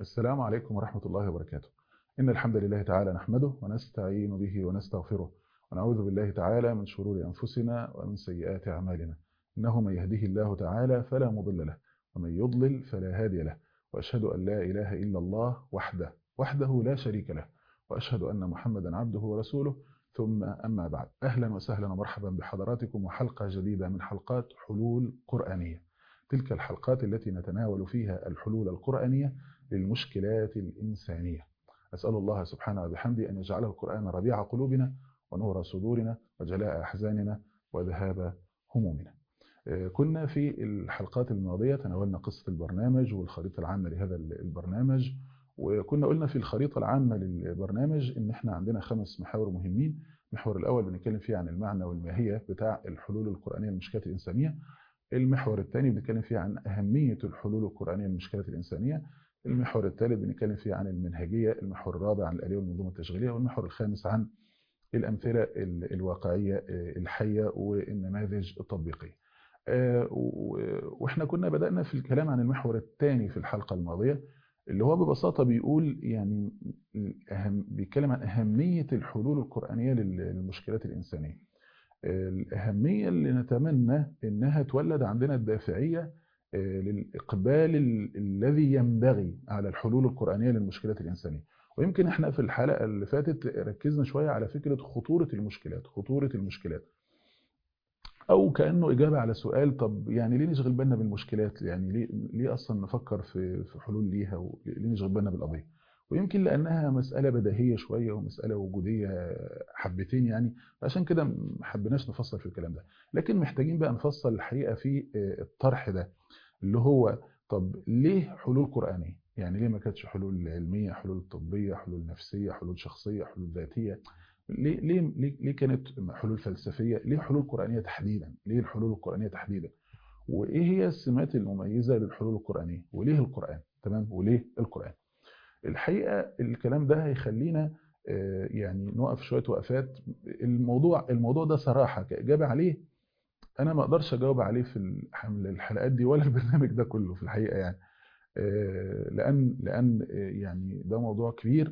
السلام عليكم ورحمة الله وبركاته إن الحمد لله تعالى نحمده ونستعين به ونستغفره ونعوذ بالله تعالى من شرور أنفسنا ومن سيئات أعمالنا إنه من يهده الله تعالى فلا مضل له ومن يضلل فلا هادي له وأشهد أن لا إله إلا الله وحده وحده لا شريك له وأشهد أن محمدا عبده ورسوله ثم أما بعد أهلا وسهلا ومرحبا بحضراتكم وحلقة جديدة من حلقات حلول قرآنية تلك الحلقات التي نتناول فيها الحلول القرآنية للمشكلات الإنسانية أسأل الله سبحانه وبحمده أن يجعله القرآن ربيع قلوبنا ونور صدورنا وجلاء أحزاننا وذهاب همومنا كنا في الحلقات الماضية تناولنا قصة البرنامج والخريطة العامة لهذا البرنامج وكنا قلنا في الخريطة العامة للبرنامج إن إحنا عندنا خمس محاور مهمين المحور الأول بنتكلم فيه عن المعنى والماهية بتاع الحلول القرآنية للمشكلات الإنسانية المحور الثاني بنتكلم فيه عن أهمية الحلول القرآنية للمشكلات الإنسانية المحور الثالث بنتكلم فيه عن المنهجية المحور الرابع عن الآلية والمنظومة التشغيلية والمحور الخامس عن الأمثلة الواقعية الحية والنماذج التطبيقية وإحنا كنا بدأنا في الكلام عن المحور الثاني في الحلقة الماضية اللي هو ببساطة بيقول يعني أهم بيتكلم عن أهمية الحلول القرآنية للمشكلات الإنسانية الأهمية اللي نتمنى إنها تولد عندنا الدافعية للإقبال الذي ينبغي على الحلول القرآنية للمشكلات الإنسانية ويمكن احنا في الحلقة اللي فاتت ركزنا شوية على فكرة خطورة المشكلات خطورة المشكلات أو كأنه إجابة على سؤال طب يعني ليه نشغل بالنا بالمشكلات يعني ليه, ليه أصلا نفكر في في حلول ليها وليه نشغل بالنا بالقضية ويمكن لأنها مسألة بديهية شوية ومسألة وجودية حبتين يعني عشان كده ما حبيناش نفصل في الكلام ده لكن محتاجين بقى نفصل الحقيقة في الطرح ده اللي هو طب ليه حلول قرآنية يعني ليه ما كانتش حلول علمية حلول طبية حلول نفسية حلول شخصية حلول ذاتية ليه ليه ليه, ليه كانت حلول فلسفية ليه حلول قرآنية تحديدا ليه الحلول القرآنية تحديدا وايه هي السمات المميزة للحلول القرآنية وليه القرآن تمام وليه القرآن الحقيقة الكلام ده هيخلينا يعني نقف شوية وقفات الموضوع الموضوع ده صراحة كإجابة عليه أنا ما أقدرش أجاوب عليه في الحلقات دي ولا البرنامج ده كله في الحقيقة يعني لأن لأن يعني ده موضوع كبير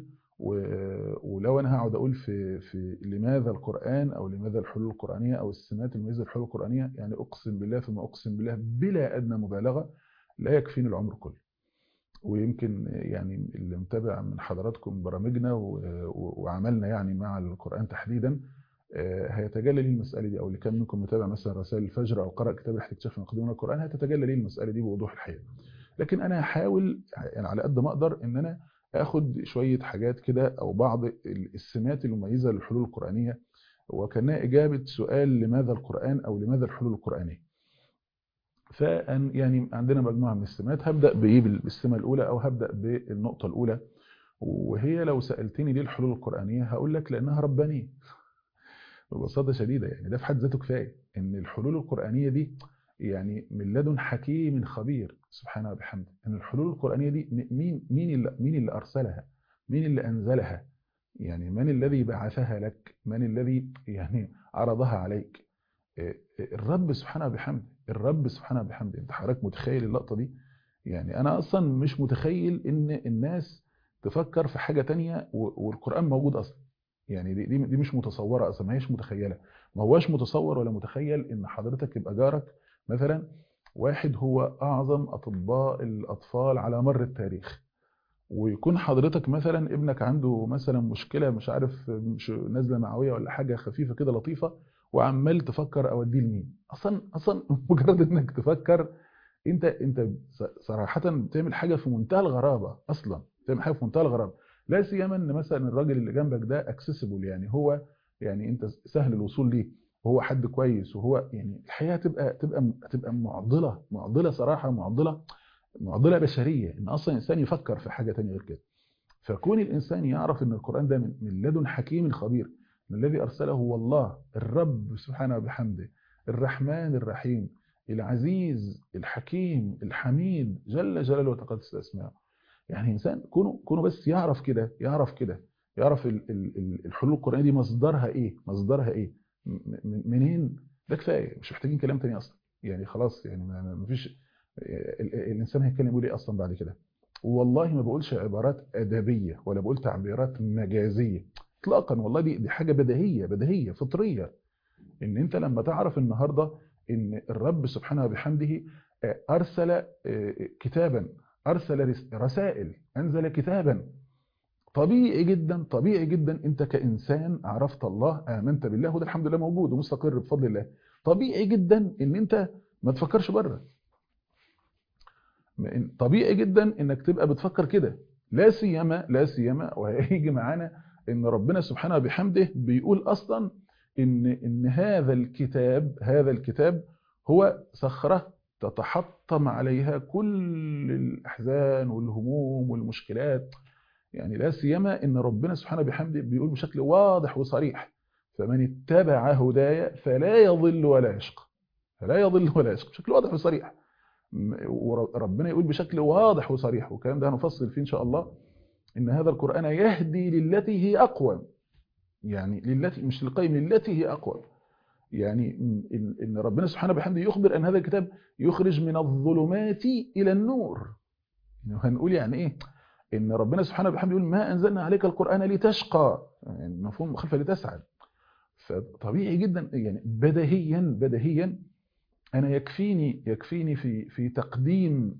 ولو أنا هقعد أقول في في لماذا القرآن أو لماذا الحلول القرآنية أو السمات المميزة للحلول القرآنية يعني أقسم بالله ثم أقسم بالله بلا أدنى مبالغة لا يكفيني العمر كله ويمكن يعني اللي متابع من حضراتكم برامجنا وعملنا يعني مع القرآن تحديدا هيتجلى لي المسألة دي أو اللي كان منكم متابع مثلا رسائل الفجر أو قرأ كتاب الاحتكاف من قديم القرآن هتتجلى لي المسألة دي بوضوح الحقيقة لكن أنا هحاول يعني على قد ما أقدر إن أنا آخد شوية حاجات كده أو بعض السمات المميزة للحلول القرآنية وكانها إجابة سؤال لماذا القرآن أو لماذا الحلول القرآنية فأن يعني عندنا مجموعة من السمات هبدأ بإيه بالسمة الأولى أو هبدأ بالنقطة الأولى وهي لو سألتني ليه الحلول القرآنية هقول لك لأنها ربانية ببساطة شديدة يعني ده في حد ذاته كفاية إن الحلول القرآنية دي يعني من لدن حكيم خبير سبحانه وبحمده إن الحلول القرآنية دي مين مين اللي مين اللي أرسلها مين اللي أنزلها يعني من الذي بعثها لك من الذي يعني عرضها عليك الرب سبحانه وبحمده الرب سبحانه وبحمده انت حضرتك متخيل اللقطة دي يعني انا اصلا مش متخيل ان الناس تفكر في حاجة تانية والقرآن موجود اصلا يعني دي, دي مش متصورة اصلا ما هيش متخيلة ما هواش متصور ولا متخيل ان حضرتك يبقى جارك مثلا واحد هو اعظم اطباء الاطفال على مر التاريخ ويكون حضرتك مثلا ابنك عنده مثلا مشكلة مش عارف مش نازلة معوية ولا حاجة خفيفة كده لطيفة وعمال تفكر اوديه لمين اصلا اصلا مجرد انك تفكر انت انت صراحه بتعمل حاجه في منتهى الغرابه اصلا بتعمل حاجه في منتهى الغرابه لا سيما ان مثلا الراجل اللي جنبك ده اكسسبل يعني هو يعني انت سهل الوصول ليه وهو حد كويس وهو يعني الحياه تبقى تبقى تبقى معضله معضله صراحه معضله معضله بشريه ان اصلا انسان يفكر في حاجه ثانيه غير كده فكون الانسان يعرف ان القران ده من لدن حكيم خبير الذي أرسله هو الله الرب سبحانه وبحمده الرحمن الرحيم العزيز الحكيم الحميد جل جلاله وتقدس اسماءه يعني إنسان كونه, كونه بس يعرف كده يعرف كده يعرف الحلول القرآنية دي مصدرها إيه مصدرها إيه منين ده كفاية مش محتاجين كلام تاني أصلا يعني خلاص يعني ما فيش الإنسان هيتكلم يقول إيه أصلا بعد كده والله ما بقولش عبارات ادبيه ولا بقول تعبيرات مجازيه اطلاقا والله دي دي حاجه بديهيه بديهيه فطريه ان انت لما تعرف النهارده ان الرب سبحانه وبحمده ارسل كتابا ارسل رسائل انزل كتابا طبيعي جدا طبيعي جدا انت كانسان عرفت الله امنت بالله وده الحمد لله موجود ومستقر بفضل الله طبيعي جدا ان انت ما تفكرش بره طبيعي جدا انك تبقى بتفكر كده لا سيما لا سيما وهيجي معانا ان ربنا سبحانه وبحمده بيقول اصلا ان ان هذا الكتاب هذا الكتاب هو صخره تتحطم عليها كل الاحزان والهموم والمشكلات يعني لا سيما ان ربنا سبحانه وبحمده بيقول بشكل واضح وصريح فمن اتبع هدايا فلا يضل ولا يشقى فلا يضل ولا يشقى بشكل واضح وصريح وربنا يقول بشكل واضح وصريح والكلام ده هنفصل فيه ان شاء الله ان هذا القران يهدي للتي هي اقوى يعني للتي مش للقيم للتي هي اقوى يعني ان ربنا سبحانه وبحمده يخبر ان هذا الكتاب يخرج من الظلمات الى النور هنقول يعني ايه ان ربنا سبحانه وبحمده يقول ما انزلنا عليك القران لتشقى يعني مفهوم مخالفه لتسعد فطبيعي جدا يعني بديهيا بديهيا انا يكفيني يكفيني في في تقديم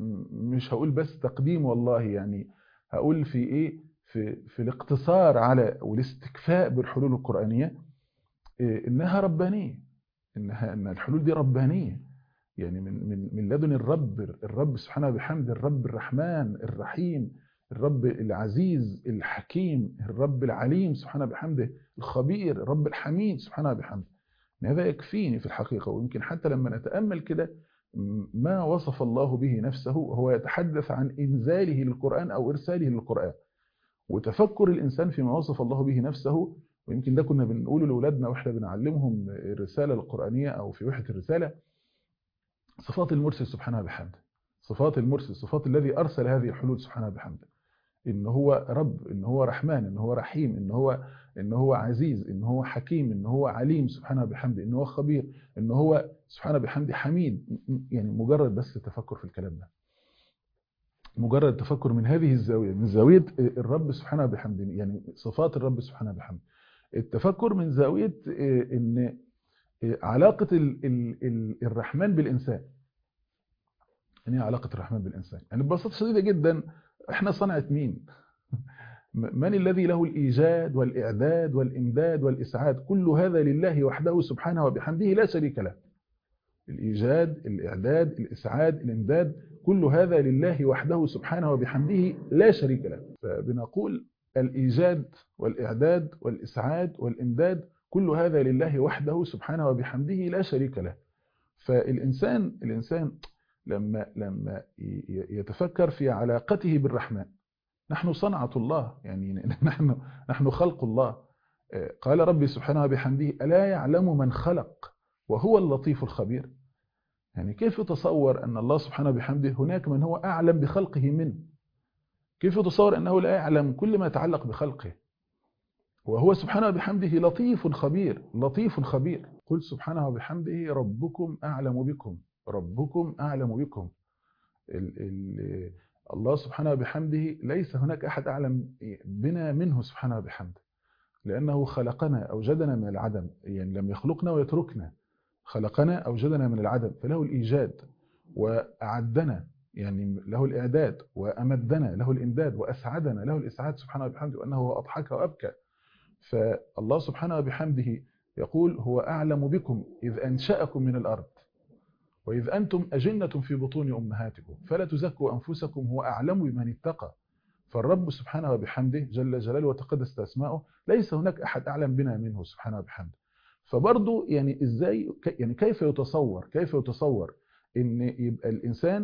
مش هقول بس تقديم والله يعني هقول في ايه في في الاقتصار على والاستكفاء بالحلول القرانيه إيه انها ربانيه انها ان الحلول دي ربانيه يعني من من من لدن الرب الرب سبحانه وبحمده الرب الرحمن الرحيم الرب العزيز الحكيم الرب العليم سبحانه بحمده الخبير الرب الحميد سبحانه بحمده هذا يكفيني في الحقيقة ويمكن حتى لما نتأمل كده ما وصف الله به نفسه هو يتحدث عن إنزاله للقرآن أو إرساله للقرآن وتفكر الإنسان فيما وصف الله به نفسه ويمكن ده كنا بنقوله لأولادنا وإحنا بنعلمهم الرسالة القرآنية أو في وحدة الرسالة صفات المرسل سبحانه بحمده صفات المرسل صفات الذي أرسل هذه الحلول سبحانه بحمده إن هو رب إن هو رحمن إن هو رحيم إن هو إن هو عزيز إن هو حكيم إن هو عليم سبحانه بحمده إن هو خبير إن هو سبحانه بحمده حميد يعني مجرد بس التفكر في الكلام ده مجرد التفكر من هذه الزاوية من زاوية الرب سبحانه بحمده يعني صفات الرب سبحانه بحمده التفكر من زاوية إن علاقة الرحمن بالإنسان يعني ايه علاقة الرحمن بالإنسان يعني ببساطة شديدة جدا احنا صنعة مين من الذي له الإيجاد والإعداد والإمداد والإسعاد كل هذا لله وحده سبحانه وبحمده لا شريك له الإيجاد الإعداد الإسعاد الإمداد كل هذا لله وحده سبحانه وبحمده لا شريك له فبنقول الإيجاد والإعداد والإسعاد والإمداد كل هذا لله وحده سبحانه وبحمده لا شريك له فالإنسان الإنسان لما لما يتفكر في علاقته بالرحمن نحن صنعة الله يعني نحن نحن خلق الله قال ربي سبحانه وبحمده ألا يعلم من خلق وهو اللطيف الخبير يعني كيف تصور أن الله سبحانه وبحمده هناك من هو أعلم بخلقه منه كيف تصور أنه لا يعلم كل ما يتعلق بخلقه وهو سبحانه وبحمده لطيف خبير لطيف خبير قل سبحانه وبحمده ربكم أعلم بكم ربكم أعلم بكم ال ال الله سبحانه وبحمده ليس هناك أحد أعلم بنا منه سبحانه وبحمده لأنه خلقنا أوجدنا من العدم يعني لم يخلقنا ويتركنا خلقنا أوجدنا من العدم فله الإيجاد وأعدنا يعني له الإعداد وأمدنا له الإمداد وأسعدنا له الإسعاد سبحانه وبحمده وأنه هو أضحك وأبكى فالله سبحانه وبحمده يقول هو أعلم بكم إذ أنشأكم من الأرض وإذ أنتم أجنة في بطون أمهاتكم فلا تزكوا أنفسكم هو أعلم بمن اتقى فالرب سبحانه وبحمده جل جلاله وتقدست أسماؤه ليس هناك أحد أعلم بنا منه سبحانه وبحمده فبرضه يعني إزاي يعني كيف يتصور كيف يتصور إن يبقى الإنسان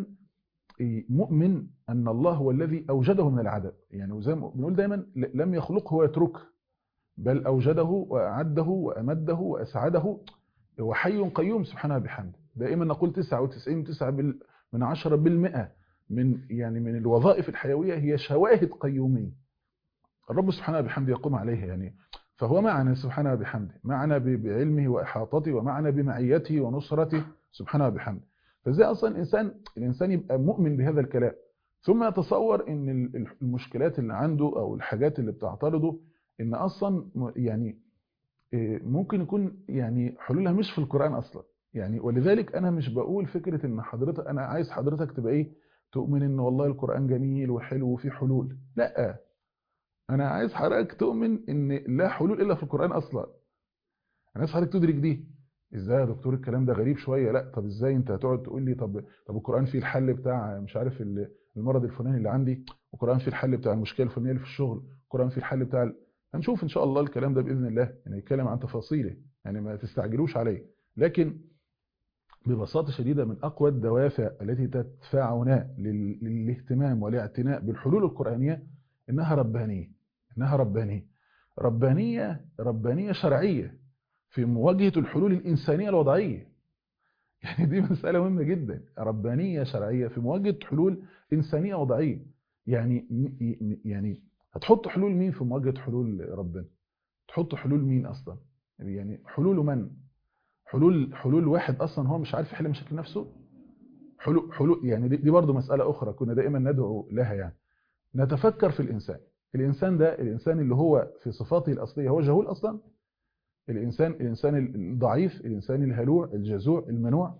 مؤمن أن الله هو الذي أوجده من العدم يعني زي ما بنقول دايما لم يخلقه ويتركه بل أوجده وأعده وأمده وأسعده هو حي قيوم سبحانه بحمده دائما نقول 99 9 من 10 بالمئة من يعني من الوظائف الحيوية هي شواهد قيومية الرب سبحانه بحمده يقوم عليها يعني فهو معنا سبحانه بحمده معنا بعلمه وإحاطته ومعنا بمعيته ونصرته سبحانه بحمده فازاي اصلا الانسان الانسان يبقى مؤمن بهذا الكلام ثم يتصور ان المشكلات اللي عنده او الحاجات اللي بتعترضه ان اصلا يعني ممكن يكون يعني حلولها مش في القرآن اصلا يعني ولذلك انا مش بقول فكرة ان حضرتك انا عايز حضرتك تبقى ايه تؤمن ان والله القرآن جميل وحلو وفيه حلول لا انا عايز حضرتك تؤمن ان لا حلول الا في القرآن اصلا انا عايز حضرتك تدرك دي ازاي يا دكتور الكلام ده غريب شوية لا طب ازاي انت هتقعد تقول لي طب طب القرآن فيه الحل بتاع مش عارف المرض الفلاني اللي عندي والقرآن فيه الحل بتاع المشكلة الفلانية اللي في الشغل القرآن فيه الحل بتاع ال... هنشوف ان شاء الله الكلام ده باذن الله يعني يتكلم عن تفاصيله يعني ما تستعجلوش عليه لكن ببساطة شديدة من أقوى الدوافع التي تدفعنا للاهتمام والاعتناء بالحلول القرآنية إنها ربانية إنها ربانية ربانية ربانية شرعية في مواجهة الحلول الإنسانية الوضعية يعني دي مسألة مهمة جدا ربانية شرعية في مواجهة حلول إنسانية وضعية يعني يعني هتحط حلول مين في مواجهة حلول ربنا تحط حلول مين أصلا يعني حلول من حلول حلول واحد أصلا هو مش عارف يحل مشاكل نفسه حلول, حلول يعني دي برضه مسألة أخرى كنا دائما ندعو لها يعني نتفكر في الإنسان الإنسان ده الإنسان اللي هو في صفاته الأصلية هو جهول أصلا الإنسان الإنسان الضعيف الإنسان الهلوع الجزوع المنوع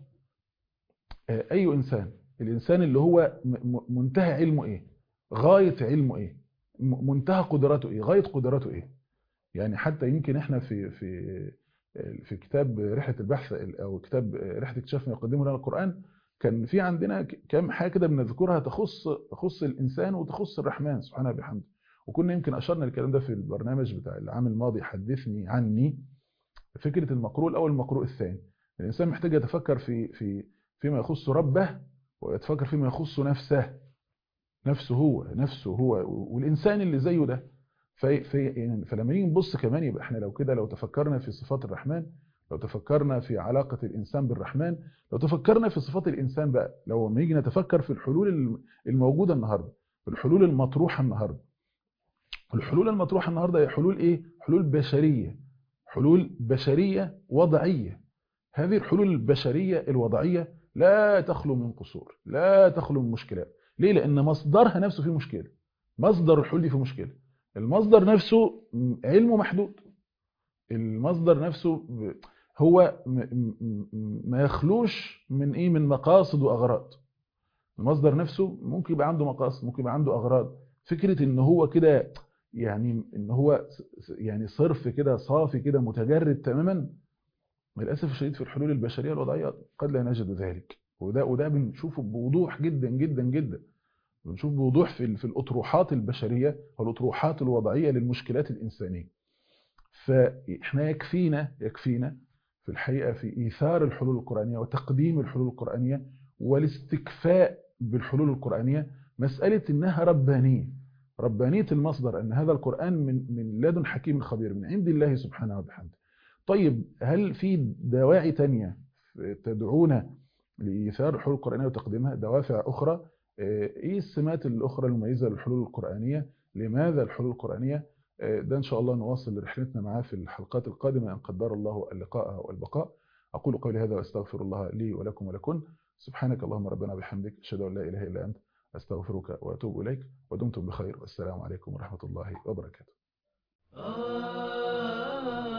أي إنسان الإنسان اللي هو منتهى علمه إيه غاية علمه إيه منتهى قدراته إيه غاية قدراته إيه يعني حتى يمكن إحنا في في في كتاب رحلة البحث أو كتاب رحلة اكتشاف ما يقدمه لنا القرآن كان في عندنا كام حاجة كده بنذكرها تخص تخص الإنسان وتخص الرحمن سبحانه وبحمده وكنا يمكن أشرنا الكلام ده في البرنامج بتاع العام الماضي حدثني عني فكرة المقروء الأول المقروء الثاني الإنسان محتاج يتفكر في في فيما يخص ربه ويتفكر فيما يخص نفسه نفسه هو نفسه هو والإنسان اللي زيه ده في في يعني فلما نيجي نبص كمان يبقى احنا لو كده لو تفكرنا في صفات الرحمن لو تفكرنا في علاقة الإنسان بالرحمن لو تفكرنا في صفات الإنسان بقى لو نيجي نتفكر في الحلول الموجودة النهاردة الحلول المطروحة النهاردة الحلول المطروحة النهاردة هي حلول إيه؟ حلول بشرية حلول بشرية وضعية هذه الحلول البشرية الوضعية لا تخلو من قصور لا تخلو من مشكلات ليه؟ لأن مصدرها نفسه فيه مشكلة مصدر الحلول دي فيه مشكلة المصدر نفسه علمه محدود المصدر نفسه هو ما يخلوش من ايه من مقاصد واغراض المصدر نفسه ممكن يبقى عنده مقاصد ممكن يبقى عنده اغراض فكره ان هو كده يعني ان هو يعني صرف كده صافي كده متجرد تماما للاسف الشديد في الحلول البشريه الوضعيه قد لا نجد ذلك وده وده بنشوفه بوضوح جدا جدا جدا بنشوف بوضوح في في الاطروحات البشريه والاطروحات الوضعيه للمشكلات الانسانيه فاحنا يكفينا يكفينا في الحقيقه في ايثار الحلول القرانيه وتقديم الحلول القرانيه والاستكفاء بالحلول القرانيه مساله انها ربانيه ربانيه المصدر ان هذا القران من من لدن حكيم خبير من عند الله سبحانه وبحمده طيب هل في دواعي تانية تدعونا لايثار الحلول القرانيه وتقديمها دوافع اخرى ايه السمات الاخرى المميزه للحلول القرانيه لماذا الحلول القرانيه ده ان شاء الله نواصل رحلتنا معاه في الحلقات القادمه ان قدر الله اللقاء والبقاء اقول قولي هذا واستغفر الله لي ولكم ولكن سبحانك اللهم ربنا بحمدك اشهد ان لا اله الا انت استغفرك واتوب اليك ودمتم بخير والسلام عليكم ورحمه الله وبركاته